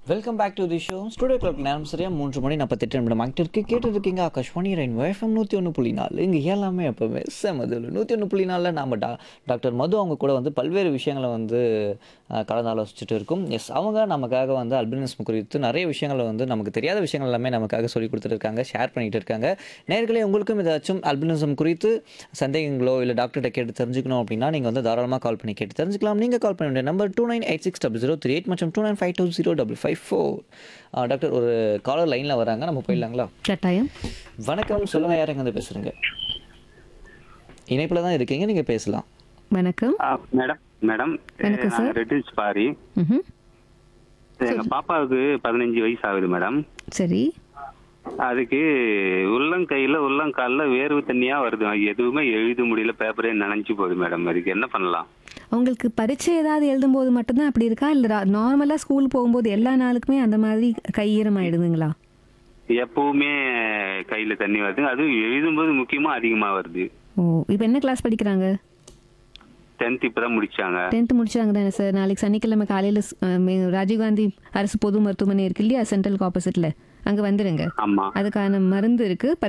Welcome back to the show studio club நேரம் சரியா மூன்று மணி நாற்பத்தெட்டு நிமிடம் ஆகிட்டு இருக்கு கேட்டு இருக்கீங்க ஆகாஷ்வாணி ரெயின் எஃப்எம் நூற்றி ஒன்று புள்ளி நாலு இங்கே எல்லாமே எப்போவுமே செமதில் நூற்றி ஒன்று புள்ளி நாலில் நம்ம டா டாக்டர் மது அவங்க கூட வந்து பல்வேறு விஷயங்களை வந்து அஹ், கலந்து ஆலோசிச்சுட்டு இருக்கோம் எஸ் அவங்க நமக்காக வந்து அல்பினிசம் குறித்து நிறைய விஷயங்களை வந்து நமக்கு தெரியாத விஷயங்கள் எல்லாமே நமக்காக சொல்லி கொடுத்துருக்காங்க ஷேர் பண்ணிட்டு இருக்காங்க நேர்களே உங்களுக்கும் ஏதாச்சும் அல்பினிசம் குறித்து சந்தேகங்களோ இல்லை டாக்டர்கிட்ட கேட்டு தெரிஞ்சுக்கணும் அப்படின்னா நீங்கள் வந்து தாராளமாக கால் பண்ணி கேட்டு தெரிஞ்சுக்கலாம் நீங்கள் கால் பண்ண வேண்டிய number two nine eight six double zero three eight மற்றும் two nine five two zero double five four doctor ஒரு காலர் லைனில் வராங்க நம்ம போயிடலாங்களா கட்டாயம் வணக்கம் சொல்லுங்கள் யார் எங்கேருந்து பேசுகிறீங்க இணைப்பில் தான் இருக்கீங்க நீங்கள் பேசலாம் வணக்கம் ஆ, மேடம் மேடம் வணக்கம் நான் ரெட்டில்ஸ் பாரி ம்ஹும். எங்க பாப்பாவுக்கு பதினஞ்சு வயசு ஆகுது மேடம் சரி அதுக்கு உள்ளங்கையில உள்ளங்கால்ல வேர்வை தண்ணியா வருது அது எதுவுமே எழுத முடியல பேப்பரே நனைஞ்சு போகுது மேடம் அதுக்கு என்ன பண்ணலாம் உங்களுக்கு பரீட்சை ஏதாவது எழுதும்போது மட்டும்தான் அப்படி இருக்கா இல்லை நார்மலாக ஸ்கூல் போகும்போது எல்லா நாளுக்குமே அந்த மாதிரி கை ஈரமாயிடுதுங்களா எப்பவுமே கையில தண்ணி வருது அதுவும் எழுதும்போது முக்கியமா அதிகமா வருது ஓ இப்போ என்ன கிளாஸ் படிக்கிறாங்க டென்த் இப்பதான் முடிச்சாங்க டென்த்து முடிச்சாங்க தானே சார் நாளைக்கு சனிக்கிழமை காலையில் ராஜீவ்காந்தி அரசு பொது மருத்துவமனை இருக்கு இல்லையா சென்ட்ரலுக்கு ஆப்போசிட்டில் அங்கே வந்துடுங்க ஆமா அதுக்கான மருந்து இருக்குது